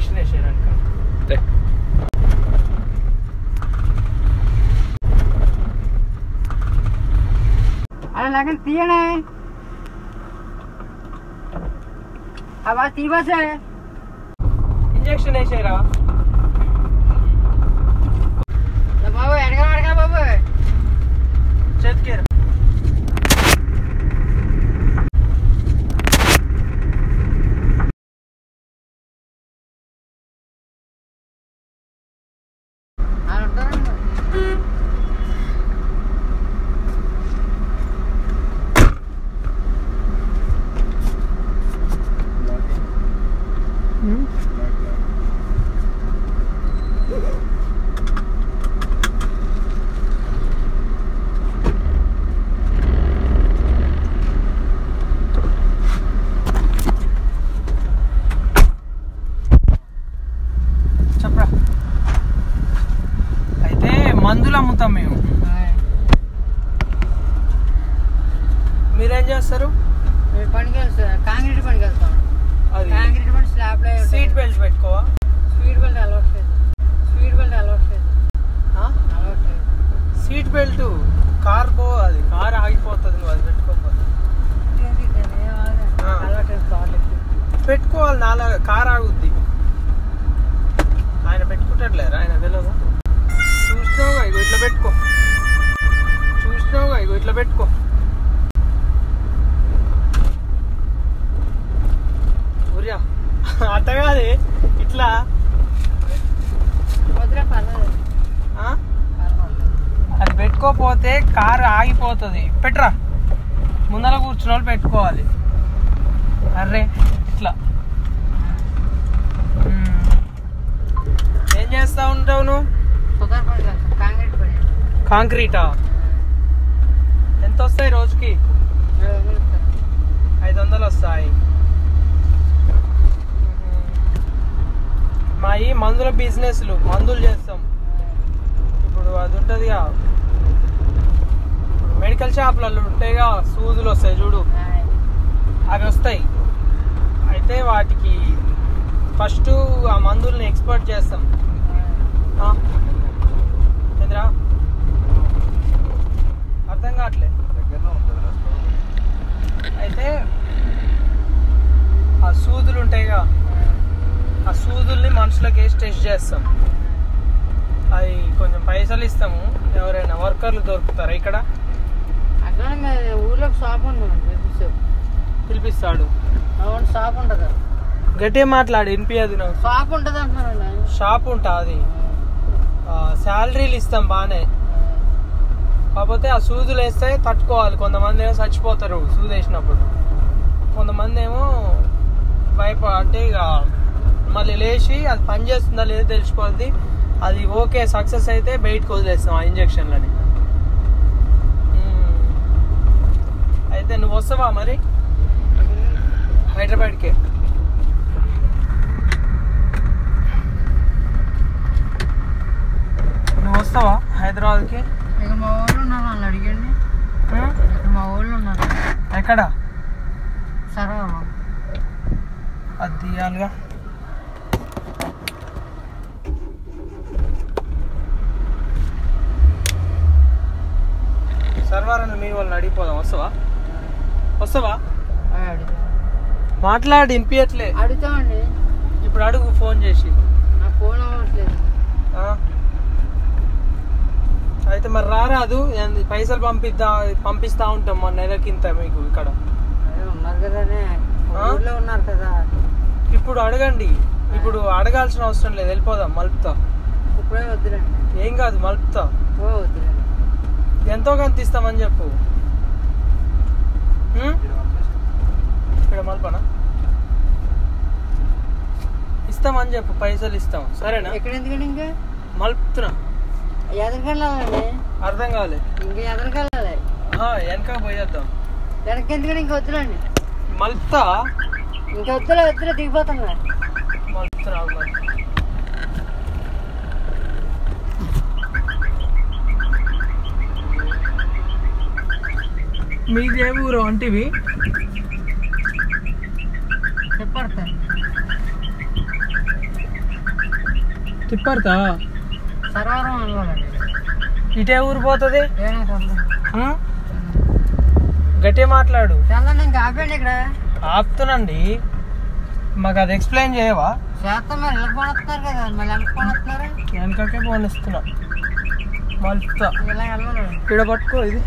Injection వేసేయడానికి अरे लगन तीन है आवाज ती बस है ఇంజక్షన్ వేసేయరా बाबू अड़गा अड़गा बाबू చేతికేరా చెప్పరా అయితే మందులు అమ్ముతాం మేము మీరేం చేస్తారు పనికి వెళ్తాం కాంక్రీట్ పనికి వెళ్తాం అది కాంక్రీట్ పని స్లాబ్ లో సీట్ బెల్ట్ పెట్టుకోవా స్పీడ్ బెల్ట్ అలవాట్లేదు స్పీడ్ బెల్ట్ అలవాట్లేదు ఆ? అలవాట్లేదు సీట్ బెల్ట్ కార్ పో అది కార్ ఆగిపోతుంది నువ్వు అది పెట్టుకోకపోతే ఆ. అలవాట్లేదు కార్లు పెట్టుకోవాలి నాలా కార్ ఆగుద్ది ఆయన పెట్టుకుంటాడులేరా ఆయన తెలియదు చూసినావుగా ఇగో ఇట్లా పెట్టుకో చూసినావుగా ఇగో ఇట్లా పెట్టుకో ఊరియా అట్ట కాదే ఇట్లా వదిలే పర్లేదు ఆ? అది పెట్టుకోపోతే కారు ఆగిపోతుంది పెట్టరా ముందర కూర్చున్న వాళ్ళు పెట్టుకోవాలి అర్రే ఇట్లా మ్మ్. ఏం చేస్తా ఉంటావు నువ్వు సుధార్ పనికి వెళ్తాం కాంక్రీట్ పని కాంక్రీటా ఎంత వస్తాయి రోజుకి ఏడు వందలు ఇస్తారు. ఐదు వందలు వస్తాయి మాయి మందుల బిజినెస్లు మందులు చేస్తాం ఇప్పుడు అది ఉంటుందిగా ఇప్పుడు మెడికల్ షాపులలో ఉంటాయిగా సూదులు వస్తాయి చూడు ఆయ్. అవి వస్తాయి అయితే వాటికి ఫస్ట్ ఆ మందుల్ని ఎక్స్పోర్ట్ చేస్తాం ఆ? ఏందిరా అర్థం కావట్లే అయితే ఆ సూదులు ఉంటాయిగా ఆ సూదుల్ని మనుషులకి వేసి టెస్ట్ చేస్తాం అది కొంచెం పైసలు ఇస్తాము ఎవరైనా వర్కర్లు దొరుకుతారా ఇక్కడ అక్కడ మీ ఊర్లో ఒక షాప్ ఉంది షాప్ పిలిపిస్తాడు అవును షాప్ ఉంటుంది గట్టిగా మాట్లాడు వినిపించదు నాకు షాప్ ఉంటుంది అంటున్నాను షాప్ ఉంటుంది శాలరీలు ఇస్తాం బాగానే కాకపోతే ఆ సూదులు వేస్తే తట్టుకోవాలి కొంతమంది ఏమో చచ్చిపోతారు సూది వేసినప్పుడు కొంతమంది ఏమో భయప అంటే ఇక మళ్ళీ లేచి అది పని చేస్తుందా లేదో తెలిసిపోద్ది అది ఓకే సక్సెస్ అయితే బయటకు వదిలేస్తాం ఆ ఇంజక్షన్లని మ్మ్. అయితే నువ్వు వస్తావా మరి హైదరాబాద్కి నువ్వు వస్తావా హైదరాబాద్కి ఇక మా ఊళ్ళో ఉన్నారు వాళ్ళు అడిగండి మ్మ్? ఇక్కడ మా ఊళ్ళో ఉన్నారు ఎక్కడ సర్వర్ అది తీయాలిగా సర్వర్ అని మీ వాళ్ళని అడిగిపోదాం వస్తావా వస్తావా మాట్లాడి వినిపించట్లే అడుగుతామండి ఇప్పుడు అడుగు ఫోన్ చేసి నా ఫోన్ అవ్వట్లేదు ఆ? అయితే మరి రారాదు ఏంది పైసలు పంపిద్దా పంపిస్తా ఉంటాం మన నెలకింత మీకు ఇక్కడ అదే ఉన్నారు కదానే మా ఆ? ఊళ్ళో ఉన్నారు కదా ఇప్పుడు అడగండి ఇప్పుడు అడగాల్సిన అవసరం లేదు వెళ్ళిపోదాం మలుపుతా ఇప్పుడే వద్దులండి ఏం కాదు మలుపుతా ఓ వద్దులండి ఎంతో కొంత ఇస్తామని చెప్పు ఉం? ఇక్కడ మలపనా ఇస్తామని చెప్పు పైసలు ఇస్తాం సరేనా ఎక్కడ ఎందుకండి ఇంకా మలుపుతున్నా ఎదరికెళ్ళాలండి అర్థం కాలే ఇంకా ఎదరికెళ్ళాలి ఆ, వెనక పోయేద్దాం వెనక్కి ఎందుకండి ఇంకా వద్దులండి మలుపుతా ఇంకా వద్దులే వద్దులే దిగిపోతున్నా మలుపుతున్నా ఆగు మరి మీది ఏ ఊరు అంటివి చెప్పడతాను తిప్పరుతా సర్వరం వెళ్ళాలండి ఇటే ఊరు పోతుంది ఏనా తెల్లం గట్టిగా మాట్లాడు తెల్లండి ఇంకా ఆపండి ఇక్కడ ఆపుతానండి మాకు అది ఎక్స్ప్లెయిన్ చేయవా చేస్తాం మరి ఇలా కొనుస్తున్నారు కదా మళ్ళీ ఎంత కొనుస్తున్నారు వెనకకే పోనిస్తున్నా మలుపుతా ఇలా వెళ్ళాలి ఇక్కడ పట్టుకో ఇది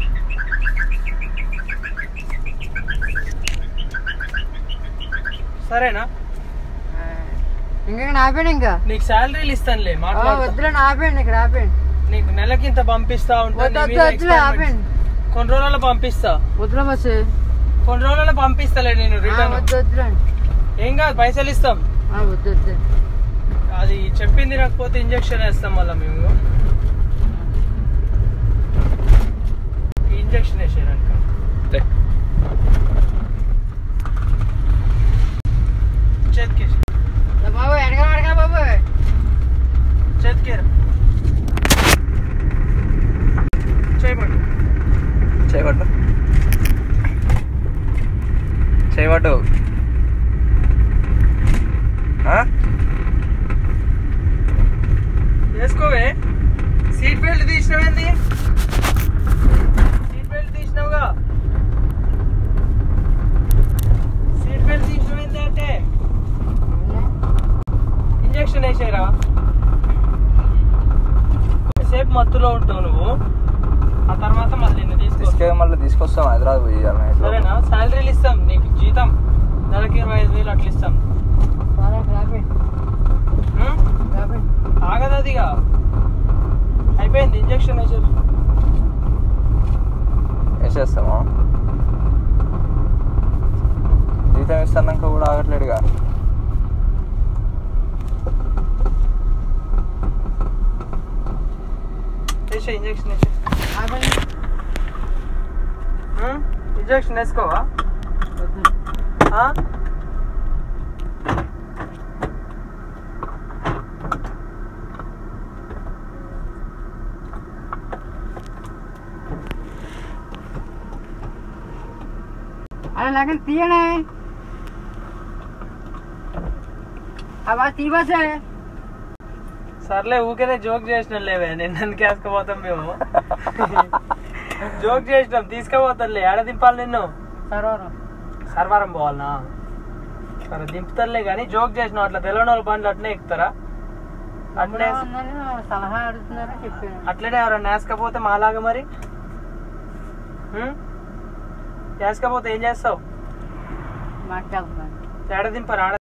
సరేనా ఇంకా ఇక్కడ ఆపండి ఇంకా నీకు శాలరీలు ఇస్తానులే ఆ, మాట్లాడు వద్దులేండి ఆపండి ఇక్కడ ఆపండి నీకు నెలకి ఇంత పంపిస్తా ఉంటా వద్దు నీ వద్దు మీద వద్దులే experiment. ఆపండి కొన్ని రోజులలో పంపిస్తా వద్దులే బస్సు కొన్ని రోజులలో పంపిస్తలే నేను ఆ, రిటర్న్ వద్దు వద్దులేండి ఏం కాదు పైసలు ఇస్తాం ఆ, వద్దు వద్దు అది చెప్పింది రాకపోతే ఇంజక్షన్ వేస్తాం మళ్ళీ మేము ఇంజక్షన్ వేసారనుక చేతికేసి దా బాబు ఎడగా ఎడగా బాబు చేతికేరు చేయబట్టు చేయబట్టు చేయబట్టు ఆ? వేసుకోవే సీట్ బెల్ట్ తీసినవేంది సీట్ బెల్ట్ తీసినావుగా సీట్ బెల్ట్ తీసినవేంది అంటే ఇంజక్షన్ వేసారా సేపు మత్తులో ఉంటావు నువ్వు ఆ తర్వాత మళ్ళీ నిన్ను తీసుకో తీసుకెళ్ళి మళ్ళీ తీసుకొస్తాం హైదరాబాద్ పోయి ఇవాళ నైట్ సరేనా శాలరీలు ఇస్తాం నీకు జీతం నెలకి ఇరవై ఐదు వేలు అట్లా ఇస్తాం సరే ఇక్కడ ఆపండి ఉం? ఆపండి ఆగదు అదిగా అయిపోయింది ఇంజక్షన్ వేసారు వేసేస్తాము జీతం ఇస్తాక కూడా ఆగట్లేడుగా వేసే ఇంజక్షన్ వేసే ఆపండి ఇంజక్షన్ వేసుకోవా వద్దు ఆ? అలా నాకు తీయనే అబ్బా తీ బస్సే సర్లే ఊరికే జోక్ చేసిన లేవే నేను ఎందుకు వేసుకుపోతాం మేము జోక్ చేసినాం తీసుకుపోతానులే ఏడ దింపాలి నిన్ను సర్వరం సర్వారం పోవాలనా సరే దింపుతారులే కానీ జోక్ చేసినాం అట్లా తెలియని వాళ్ళ బండ్లు అట్నే ఎక్కుతారా అట్లే ఉందని సలహా అడుగుతున్నారని చెప్పాను అట్లనే ఎవరైనా వేసుకపోతే మాలాగా మరి ఉం? వేసుకపోతే ఏం చేస్తావు మాట్లాడుతున్నాను ఏడ దింపరు ఆడ